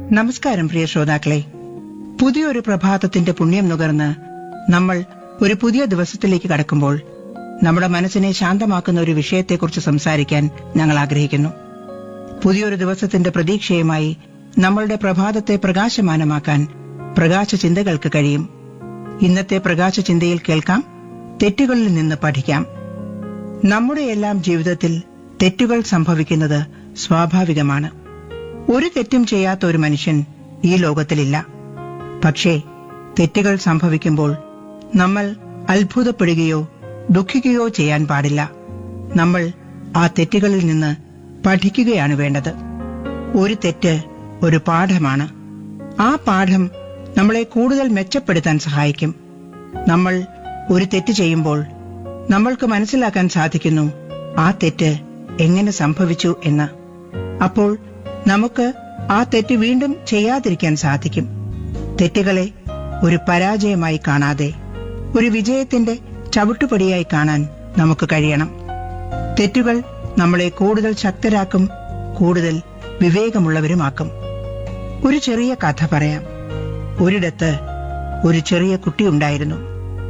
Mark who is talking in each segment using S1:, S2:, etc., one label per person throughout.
S1: നമസ്കാരം പ്രിയ ശ്രോതാക്കളെ പുതിയൊരു പ്രഭാതത്തിന്റെ പുണ്യം നുകർന്ന് നമ്മൾ ഒരു പുതിയ ദിവസത്തിലേക്ക് കടക്കുമ്പോൾ നമ്മുടെ മനസ്സിനെ ശാന്തമാക്കുന്ന ഒരു വിഷയത്തെക്കുറിച്ച് സംസാരിക്കാൻ ഞങ്ങൾ ആഗ്രഹിക്കുന്നു പുതിയൊരു ദിവസത്തിന്റെ പ്രതീക്ഷയുമായി നമ്മളുടെ പ്രഭാതത്തെ പ്രകാശമാനമാക്കാൻ പ്രകാശ ചിന്തകൾക്ക് കഴിയും ഇന്നത്തെ പ്രകാശ ചിന്തയിൽ കേൾക്കാം തെറ്റുകളിൽ നിന്ന് പഠിക്കാം നമ്മുടെ എല്ലാം ജീവിതത്തിൽ തെറ്റുകൾ സംഭവിക്കുന്നത് സ്വാഭാവികമാണ് ഒരു തെറ്റും ചെയ്യാത്ത ഒരു മനുഷ്യൻ ഈ ലോകത്തിലില്ല പക്ഷേ തെറ്റുകൾ സംഭവിക്കുമ്പോൾ നമ്മൾ അത്ഭുതപ്പെടുകയോ ദുഃഖിക്കുകയോ ചെയ്യാൻ പാടില്ല നമ്മൾ ആ തെറ്റുകളിൽ നിന്ന് പഠിക്കുകയാണ് വേണ്ടത് ഒരു തെറ്റ് ഒരു പാഠമാണ് ആ പാഠം നമ്മളെ കൂടുതൽ മെച്ചപ്പെടുത്താൻ സഹായിക്കും നമ്മൾ ഒരു തെറ്റ് ചെയ്യുമ്പോൾ നമ്മൾക്ക് മനസ്സിലാക്കാൻ സാധിക്കുന്നു ആ തെറ്റ് എങ്ങനെ സംഭവിച്ചു എന്ന് അപ്പോൾ നമുക്ക് ആ തെറ്റ് വീണ്ടും ചെയ്യാതിരിക്കാൻ സാധിക്കും തെറ്റുകളെ ഒരു പരാജയമായി കാണാതെ ഒരു വിജയത്തിന്റെ ചവിട്ടുപടിയായി കാണാൻ നമുക്ക് കഴിയണം തെറ്റുകൾ നമ്മളെ കൂടുതൽ ശക്തരാക്കും കൂടുതൽ വിവേകമുള്ളവരുമാക്കും ഒരു ചെറിയ കഥ പറയാം ഒരിടത്ത് ഒരു ചെറിയ കുട്ടി ഉണ്ടായിരുന്നു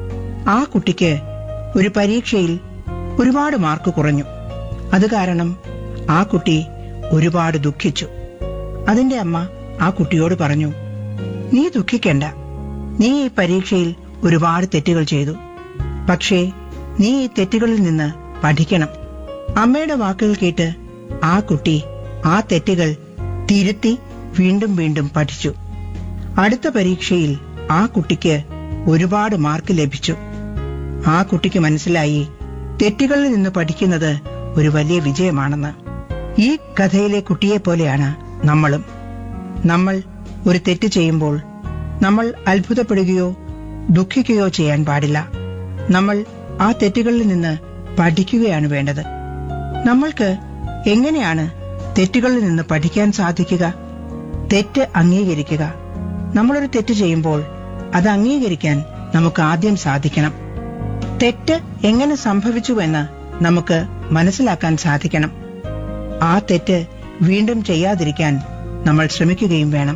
S1: ആ കുട്ടിക്ക് ഒരു പരീക്ഷയിൽ ഒരുപാട് മാർക്ക് കുറഞ്ഞു അത് കാരണം ആ കുട്ടി ഒരുപാട് ദുഃഖിച്ചു അതിന്റെ അമ്മ ആ കുട്ടിയോട് പറഞ്ഞു നീ ദുഃഖിക്കണ്ട നീ ഈ പരീക്ഷയിൽ ഒരുപാട് തെറ്റുകൾ ചെയ്തു പക്ഷേ നീ ഈ തെറ്റുകളിൽ നിന്ന് പഠിക്കണം അമ്മയുടെ വാക്കുകൾ കേട്ട് ആ കുട്ടി ആ തെറ്റുകൾ തിരുത്തി വീണ്ടും വീണ്ടും പഠിച്ചു അടുത്ത പരീക്ഷയിൽ ആ കുട്ടിക്ക് ഒരുപാട് മാർക്ക് ലഭിച്ചു ആ കുട്ടിക്ക് മനസ്സിലായി തെറ്റുകളിൽ നിന്ന് പഠിക്കുന്നത് ഒരു വലിയ വിജയമാണെന്ന് ഈ കഥയിലെ കുട്ടിയെ പോലെയാണ് നമ്മളും നമ്മൾ ഒരു തെറ്റ് ചെയ്യുമ്പോൾ നമ്മൾ അത്ഭുതപ്പെടുകയോ ദുഃഖിക്കുകയോ ചെയ്യാൻ പാടില്ല നമ്മൾ ആ തെറ്റുകളിൽ നിന്ന് പഠിക്കുകയാണ് വേണ്ടത് നമ്മൾക്ക് എങ്ങനെയാണ് തെറ്റുകളിൽ നിന്ന് പഠിക്കാൻ സാധിക്കുക തെറ്റ് അംഗീകരിക്കുക നമ്മളൊരു തെറ്റ് ചെയ്യുമ്പോൾ അത് അംഗീകരിക്കാൻ നമുക്ക് ആദ്യം സാധിക്കണം തെറ്റ് എങ്ങനെ സംഭവിച്ചുവെന്ന് നമുക്ക് മനസ്സിലാക്കാൻ സാധിക്കണം ആ തെറ്റ് വീണ്ടും ചെയ്യാതിരിക്കാൻ നമ്മൾ ശ്രമിക്കുകയും വേണം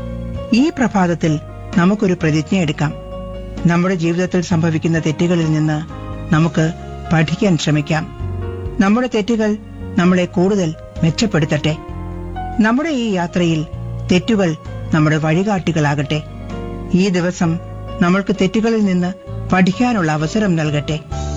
S1: ഈ പ്രഭാതത്തിൽ നമുക്കൊരു പ്രതിജ്ഞ എടുക്കാം നമ്മുടെ ജീവിതത്തിൽ സംഭവിക്കുന്ന തെറ്റുകളിൽ നിന്ന് നമുക്ക് പഠിക്കാൻ ശ്രമിക്കാം നമ്മുടെ തെറ്റുകൾ നമ്മളെ കൂടുതൽ മെച്ചപ്പെടുത്തട്ടെ നമ്മുടെ ഈ യാത്രയിൽ തെറ്റുകൾ നമ്മുടെ വഴികാട്ടികളാകട്ടെ ഈ ദിവസം നമ്മൾക്ക് തെറ്റുകളിൽ നിന്ന് പഠിക്കാനുള്ള അവസരം നൽകട്ടെ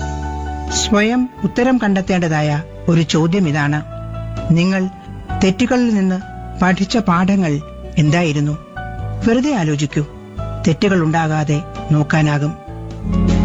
S1: സ്വയം ഉത്തരം കണ്ടെത്തേണ്ടതായ ഒരു ചോദ്യം ഇതാണ് നിങ്ങൾ തെറ്റുകളിൽ നിന്ന് പഠിച്ച പാഠങ്ങൾ എന്തായിരുന്നു വെറുതെ ആലോചിക്കൂ തെറ്റുകൾ ഉണ്ടാകാതെ നോക്കാനാകും